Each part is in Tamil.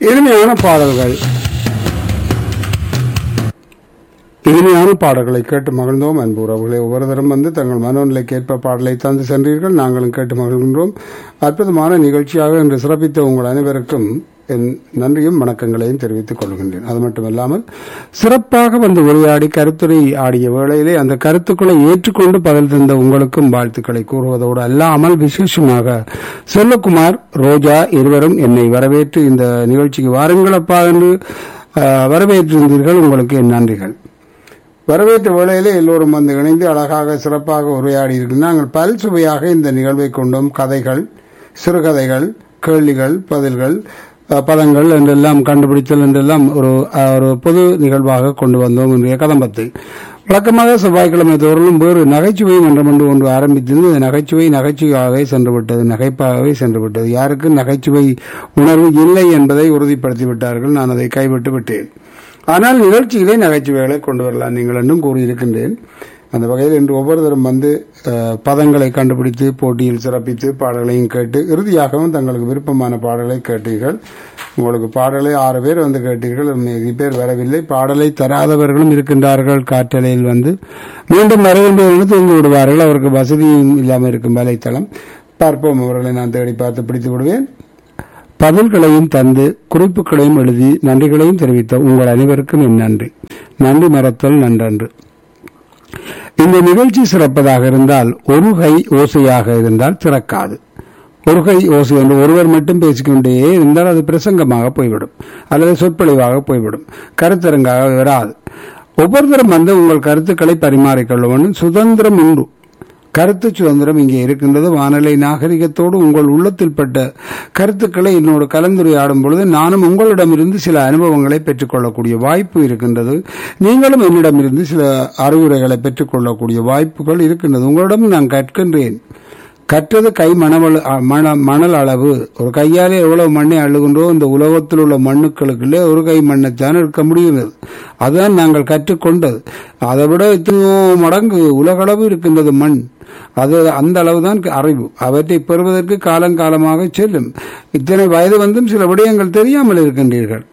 இனிமையான பாடல்கள் இனிமையான பாடல்களை கேட்டு மகிழ்ந்தோம் அன்பு உறவுகளை ஒவ்வொருத்தரும் வந்து தங்கள் மனோநிலைக்கு ஏற்ப பாடலை தந்து சென்றீர்கள் நாங்களும் கேட்டு மகிழ்கின்றோம் அற்புதமான நிகழ்ச்சியாக இன்று சிறப்பித்த உங்கள் அனைவருக்கும் என் நன்றியும் வணக்கங்களையும் தெரிவித்துக் கொள்கின்றேன் அது மட்டுமல்லாமல் சிறப்பாக வந்து உரையாடி கருத்துரை ஆடிய வேளையிலே அந்த கருத்துக்களை ஏற்றுக்கொண்டு பதில் தந்த உங்களுக்கும் வாழ்த்துக்களை கூறுவதோடு அல்லாமல் விசேஷமாக செல்லகுமார் ரோஜா இருவரும் என்னை வரவேற்று இந்த நிகழ்ச்சிக்கு வாருங்களப்பா என்று அஹ், வரவேற்றிருந்தீர்கள் உங்களுக்கு என் நன்றிகள் வரவேற்ற வேளையிலே எல்லோரும் வந்து இணைந்து அழகாக சிறப்பாக உரையாடி இருக்கிறோம் நாங்கள் பல் சுவையாக இந்த நிகழ்வை கொண்டோம் கதைகள் சிறுகதைகள் கேள்விகள் பதில்கள் அஹ், பதங்கள் என்றெல்லாம் கண்டுபிடித்தல் என்றெல்லாம் ஒரு அஹ், ஒரு பொது நிகழ்வாக கொண்டு வந்தோம் இன்றைய கதம்பத்தை வழக்கமாக செவ்வாய்க்கிழமை தோறும் வேறு நகைச்சுவை மன்றம் என்று ஒன்று ஆரம்பித்திருந்து இந்த நகைச்சுவை நகைச்சுவையாகவே சென்று விட்டது நகைப்பாகவே சென்று விட்டது யாருக்கு நகைச்சுவை உணர்வு இல்லை என்பதை உறுதிப்படுத்தி விட்டார்கள் நான் அதை கைவிட்டு விட்டேன் ஆனால் நிகழ்ச்சியிலே நகைச்சுவைகளை கொண்டு வரலாம் நீங்கள் என்றும் கூறியிருக்கின்றேன் அந்த வகையில் இன்று ஒவ்வொருத்தரும் வந்து அஹ், பதங்களை கண்டுபிடித்து போட்டியில் சிறப்பித்து பாடல்களையும் கேட்டு இறுதியாகவும் தங்களுக்கு விருப்பமான பாடலை கேட்டீர்கள் உங்களுக்கு பாடலை ஆறு பேர் வந்து கேட்டீர்கள் மீதி பேர் வரவில்லை பாடலை தராதவர்களும் இருக்கின்றார்கள் காற்றலையில் வந்து மீண்டும் வர வேண்டியவர்கள் தூங்கி விடுவார்கள் அவருக்கு வசதியும் இல்லாமல் இருக்கும் வலைத்தளம் பார்ப்போம் அவர்களை நான் தேடி பார்த்து பிடித்து விடுவேன் பதில்களையும் தந்து குறிப்புகளையும் எழுதி நன்றிகளையும் தெரிவித்த உங்கள் அனைவருக்கும் என் நன்றி நன்றி மறத்தல் நன்றன்று இந்த நிகழ்ச்சி சிறப்பதாக இருந்தால் ஒரு கை ஓசையாக இருந்தால் திறக்காது ஒரு கை ஓசை என்று ஒருவர் மட்டும் பேசிக்கொண்டே இருந்தால் அது பிரசங்கமாக போய்விடும் அல்லது சொற்பொழிவாக போய்விடும் கருத்தரங்காக வராது ஒவ்வொருத்தரும் வந்து உங்கள் கருத்துக்களை பரிமாறிக்கொள்ள வேண்டும் சுதந்திரம் உண்டு கருத்து சுதந்திரம் இங்கே இருக்கின்றது வானொலி நாகரிகத்தோடு உங்கள் உள்ளத்தில் பட்ட கருத்துக்களை என்னோடு கலந்துரையாடும் பொழுது நானும் உங்களிடமிருந்து சில அனுபவங்களை பெற்றுக்கொள்ளக்கூடிய வாய்ப்பு இருக்கின்றது நீங்களும் என்னிடமிருந்து சில அறிவுரைகளை பெற்றுக்கொள்ளக்கூடிய வாய்ப்புகள் இருக்கின்றது உங்களிடம் நான் கற்கின்றேன் கற்றது கை மணவள் அ- மண மணல் அளவு ஒரு கையாலே எவ்வளவு மண்ணை அள்ளுகின்றோம் இந்த உலகத்தில் உள்ள மண்ணுக்களுக்குள்ளே ஒரு கை மண்ணைத்தான் இருக்க முடிகிறது அதுதான் நாங்கள் கற்றுக்கொண்டது அதை விட எத்தனையோ மடங்கு உலகளவு இருக்கின்றது மண் அது அந்த அளவுதான் அறிவு அவற்றை பெறுவதற்கு காலங்காலமாக செல்லும் இத்தனை வயது வந்தும் சில விடயங்கள் தெரியாமல் இருக்கின்றீர்கள்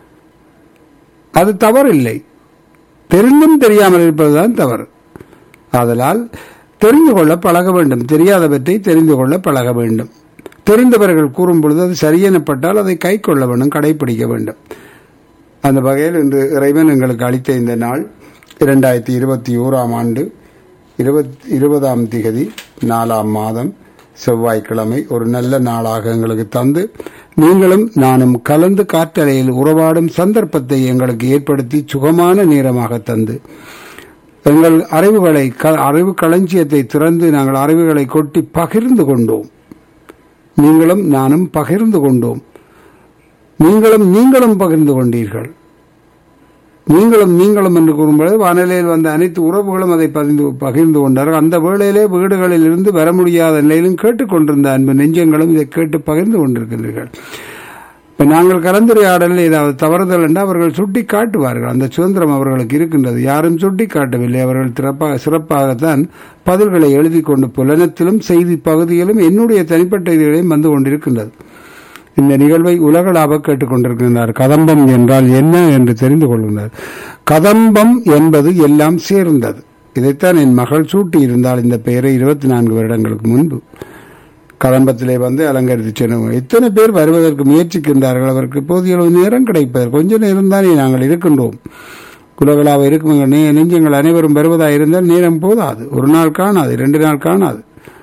அது தவறில்லை தெரிந்தும் தெரியாமல் இருப்பதுதான் தவறு ஆதலால் தெரிந்து கொள்ள பழக வேண்டும் தெரியாதவற்றை தெரிந்து கொள்ள பழக வேண்டும் தெரிந்தவர்கள் கூறும் பொழுது அது சரியெனப்பட்டால் அதை கை கொள்ள வேண்டும் கடைபிடிக்க வேண்டும் அந்த வகையில் இன்று இறைவன் எங்களுக்கு அளித்த இந்த நாள் இரண்டாயிரத்தி இருபத்தி ஓராம் ஆண்டு இருபத் இருபதாம் திகதி நாலாம் மாதம் செவ்வாய்க்கிழமை ஒரு நல்ல நாளாக எங்களுக்கு தந்து நீங்களும் நானும் கலந்து காற்றலையில் உறவாடும் சந்தர்ப்பத்தை எங்களுக்கு ஏற்படுத்தி சுகமான நேரமாக தந்து எங்கள் அறிவுகளை க- அறிவு களஞ்சியத்தை திறந்து நாங்கள் அறிவுகளை கொட்டி பகிர்ந்து கொண்டோம் நீங்களும் நானும் பகிர்ந்து கொண்டோம் நீங்களும் நீங்களும் பகிர்ந்து கொண்டீர்கள் நீங்களும் நீங்களும் என்று கூறும்பொழுது வானிலையில் வந்த அனைத்து உறவுகளும் அதை பகிர்ந்து பகிர்ந்து கொண்டார்கள் அந்த வேளையிலே வீடுகளில் இருந்து வர முடியாத நிலையிலும் கேட்டுக்கொண்டிருந்த அன்பு நெஞ்சங்களும் இதை கேட்டு பகிர்ந்து கொண்டிருக்கின்றீர்கள் இப்ப நாங்கள் கலந்துரையாடலில் ஏதாவது தவறுதல் என்றால் அவர்கள் சுட்டி காட்டுவார்கள் அந்த சுதந்திரம் அவர்களுக்கு இருக்கின்றது யாரும் சுட்டி காட்டவில்லை அவர்கள் சிறப்பாக சிறப்பாகத்தான் பதில்களை எழுதி கொண்டு புலனத்திலும் செய்தி பகுதியிலும் என்னுடைய தனிப்பட்ட இதுகளையும் வந்து கொண்டிருக்கின்றது இந்த நிகழ்வை உலகளாவ கேட்டுக்கொண்டிருக்கின்றார் கதம்பம் என்றால் என்ன என்று தெரிந்து கொள்கின்றார் கதம்பம் என்பது எல்லாம் சேர்ந்தது இதைத்தான் என் மகள் சூட்டி இருந்தால் இந்த பெயரை இருபத்தி நான்கு வருடங்களுக்கு முன்பு கதம்பத்திலே வந்து அலங்கரித்து செல்லும் எத்தனை பேர் வருவதற்கு முயற்சிக்கின்றார்கள் அவருக்கு போதிய அளவு நேரம் கிடைப்பதற்கு கொஞ்ச நேரம் தானே நாங்கள் இருக்கின்றோம் உலகளாக இருக்கும் எங்கள் நெ- நெஞ்சங்கள் அனைவரும் வருவதாக இருந்தால் நேரம் போதாது ஒரு நாள் காணாது ரெண்டு நாள் காணாது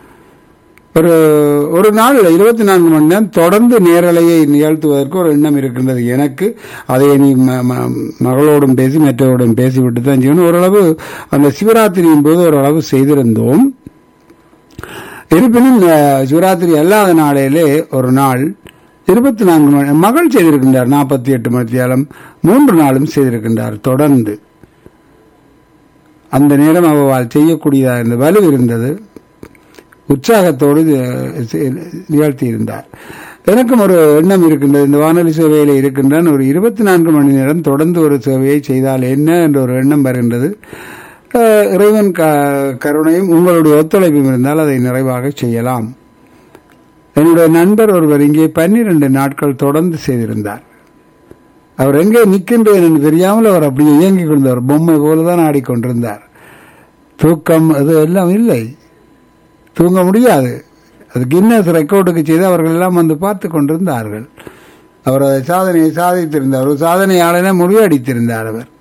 ஒரு ஒரு நாள் இருபத்தி நான்கு மணி நேரம் தொடர்ந்து நேரலையை நிகழ்த்துவதற்கு ஒரு எண்ணம் இருக்கின்றது எனக்கு அதை நீ ம- ம- மகளோடும் பேசி மற்றவரோடும் பேசிவிட்டு தான் செய்யணும் ஓரளவு அந்த சிவராத்திரியின் போது ஓரளவு செய்திருந்தோம் இருப்பினும் அஹ், சிவராத்திரி அல்லாத நாளிலே ஒரு நாள் இருபத்தி நான்கு மணி மகள் செய்திருக்கின்றார் நாற்பத்தி எட்டு மணித்தியாலம் மூன்று நாளும் செய்திருக்கின்றார் தொடர்ந்து அந்த நேரம் அவள் செய்யக்கூடியதாக இருந்த வலு இருந்தது உற்சாகத்தோடு இது செ- நிகழ்த்தி இருந்தார் எனக்கும் ஒரு எண்ணம் இருக்கின்றது இந்த வானொலி சேவையில் இருக்கின்றான் ஒரு இருபத்தி நான்கு மணி நேரம் தொடர்ந்து ஒரு சேவையை செய்தால் என்ன என்ற ஒரு எண்ணம் வருகின்றது அஹ், இறைவன் க- கருணையும் உங்களுடைய ஒத்துழைப்பும் இருந்தால் அதை நிறைவாக செய்யலாம் என்னுடைய நண்பர் ஒருவர் இங்கே பன்னிரண்டு நாட்கள் தொடர்ந்து செய்திருந்தார் அவர் எங்கே நிற்கின்றேன் என்று தெரியாமல் அவர் அப்படியே இயங்கிக் கொண்டார் பொம்மை போலதான் ஆடிக்கொண்டிருந்தார் தூக்கம் அது எல்லாம் இல்லை தூங்க முடியாது அது கின்னஸ் ரெக்கார்டுக்கு செய்து அவர்கள் எல்லாம் வந்து பார்த்து கொண்டிருந்தார்கள் அவர் அதை சாதனையை சாதித்திருந்தார் ஒரு சாதனையாளனே முறியடித்திருந்தார் அவர்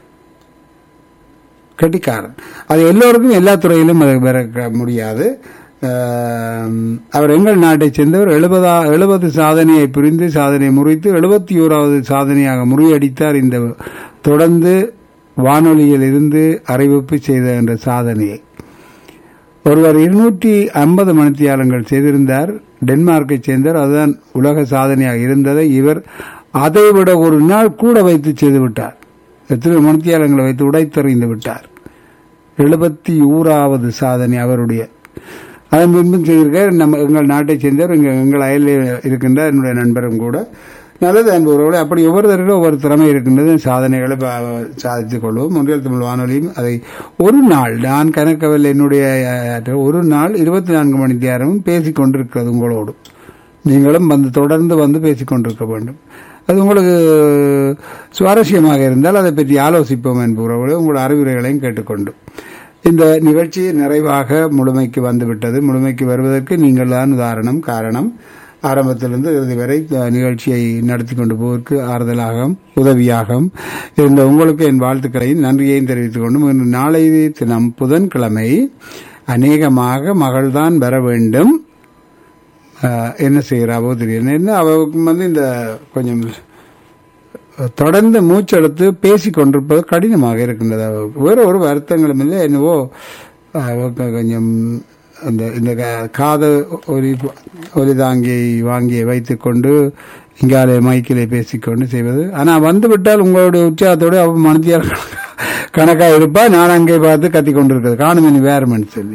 கெட்டிக்காரன் அது எல்லோருக்கும் எல்லா துறையிலும் அது பெற முடியாது ஆம், அவர் எங்கள் நாட்டைச் சேர்ந்தவர் எழுபதா எழுபது சாதனையை புரிந்து சாதனை முறித்து எழுபத்தி ஓராவது சாதனையாக முறியடித்தார் இந்த தொடர்ந்து வானொலியில் இருந்து அறிவிப்பு செய்த என்ற சாதனையை ஒருவர் இருநூற்றி ஐம்பது மணித்தியாலங்கள் செய்திருந்தார் டென்மார்க்கைச் சேர்ந்தவர் அதுதான் உலக சாதனையாக இருந்ததை இவர் அதைவிட ஒரு நாள் கூட வைத்து செய்துவிட்டார் எத்தனை மணித்தியாலங்களை வைத்து உடைத்தெறிந்து விட்டார் எழுபத்தி ஊராவது சாதனை அவருடைய அதன் பின்பும் செய்திருக்கார் நம்ம எங்கள் நாட்டைச் சேர்ந்தவர் எங்கள் எங்கள் அயலில் இருக்கின்ற என்னுடைய நண்பரும் கூட நல்லது என்பவர்களோடு அப்படி ஒவ்வொருத்தருக்கும் ஒவ்வொரு திறமை இருக்கின்றது சாதனைகளை ப- சாதித்துக் கொள்வோம் ஒன்றியல் தமிழ் வானொலியும் அதை ஒரு நாள் நான் கணக்கவில்லை என்னுடைய அஹ், ஒரு நாள் இருபத்தி நான்கு மணி நேரமும் பேசிக் கொண்டிருக்கிறது உங்களோடு நீங்களும் வந்து தொடர்ந்து வந்து பேசிக் கொண்டிருக்க வேண்டும் அது உங்களுக்கு சுவாரஸ்யமாக இருந்தால் அதை பற்றி ஆலோசிப்போம் என்பவர்களோடு உங்கள் அறிவுரைகளையும் கேட்டுக்கொண்டு இந்த நிகழ்ச்சி நிறைவாக முழுமைக்கு வந்துவிட்டது முழுமைக்கு வருவதற்கு நீங்கள் தான் உதாரணம் காரணம் ஆரம்பத்திலிருந்து இறுதி வரை இந்த நிகழ்ச்சியை நடத்தி கொண்டு போவதற்கு ஆறுதலாகவும் உதவியாகவும் இருந்த உங்களுக்கு என் வாழ்த்துக்களையும் நன்றியையும் தெரிவித்துக் கொண்டும் இன்று நாளை தினம் புதன்கிழமை அநேகமாக மகள்தான் வர வேண்டும் ஆஹ், என்ன செய்கிறாவோ தெரியும் என்ன அவருக்கு வந்து இந்த கொஞ்சம் தொடர்ந்து மூச்செடுத்து பேசிக் கொண்டிருப்பது கடினமாக இருக்கின்றது அவருக்கு வேற ஒரு வருத்தங்களும் இல்லை என்னவோ அவருக்கு கொஞ்சம் அந்த இந்த கா- காது ஒலி ஒலி தாங்கியை வாங்கி வைத்துக்கொண்டு இங்காலே மைக்கிலே பேசிக்கொண்டு செய்வது ஆனா வந்து விட்டால் உங்களுடைய உற்சாகத்தோடு அவ மனத்தியார் கணக்கா இருப்பா நான் அங்கே பார்த்து கத்தி கொண்டிருக்கிறது காணும் இனி வேறுமென்னு சொல்லி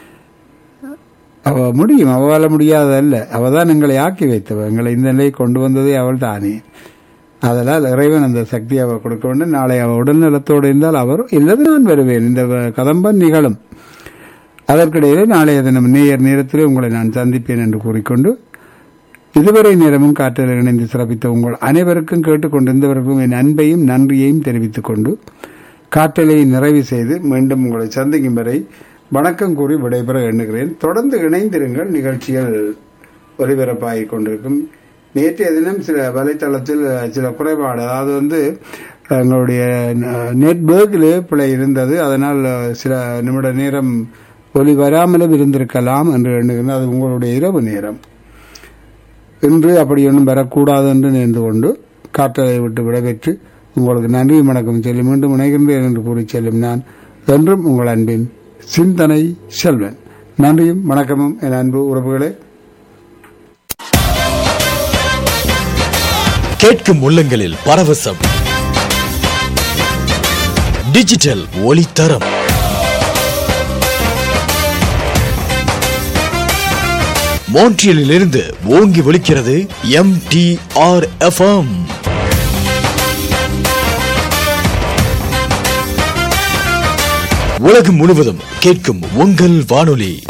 அவ முடியும் அவளால் முடியாதல்ல அவ தான் எங்களை ஆக்கி வைத்தவ எங்களை இந்த நிலையை கொண்டு வந்ததே அவள் தானே அதனால் இறைவன் அந்த சக்தியை அவள் கொடுக்க வேண்டும் நாளை அவள் உடல் நலத்தோடு இருந்தால் அவர் இல்லது நான் வருவேன் இந்த வ- கதம்பம் நிகழும் அதற்கிடையிலே நாளைய தினம் நேயர் நேரத்திலே உங்களை நான் சந்திப்பேன் என்று கூறிக்கொண்டு இதுவரை நேரமும் காற்றில் இணைந்து சிறப்பித்த உங்கள் அனைவருக்கும் கேட்டுக்கொண்டிருந்தவர்களுக்கும் என் அன்பையும் நன்றியையும் தெரிவித்துக் கொண்டு காற்றலை நிறைவு செய்து மீண்டும் உங்களை சந்திக்கும் வரை வணக்கம் கூறி விடைபெற எண்ணுகிறேன் தொடர்ந்து இணைந்திருங்கள் நிகழ்ச்சிகள் ஒலிபரப்பாகிக் கொண்டிருக்கும் நேற்றைய தினம் சில வலைத்தளத்தில் சில குறைபாடு அதாவது வந்து எங்களுடைய நெட்வொர்க்கிலே பிழை இருந்தது அதனால் சில நிமிட நேரம் ஒலி வராமலும் இருந்திருக்கலாம் என்று எண்ணுகிறேன் அது உங்களுடைய இரவு நேரம் இன்று அப்படி ஒன்றும் வரக்கூடாது என்று நினைந்து கொண்டு காற்றலை விட்டு விடைபெற்று உங்களுக்கு நன்றி வணக்கம் சொல்லி மீண்டும் இணைகின்றேன் என்று கூறி செல்லும் நான் என்றும் உங்கள் அன்பின் சிந்தனை செல்வன் நன்றியும் வணக்கமும் என் அன்பு உறவுகளே கேட்கும் உள்ளங்களில் பரவசம் டிஜிட்டல் ஒளித்தரம் மோன்ட்ரியலில் இருந்து ஓங்கி ஒலிக்கிறது எம் டி ஆர் எஃப்எம் உலகம் முழுவதும் கேட்கும் உங்கள் வானொலி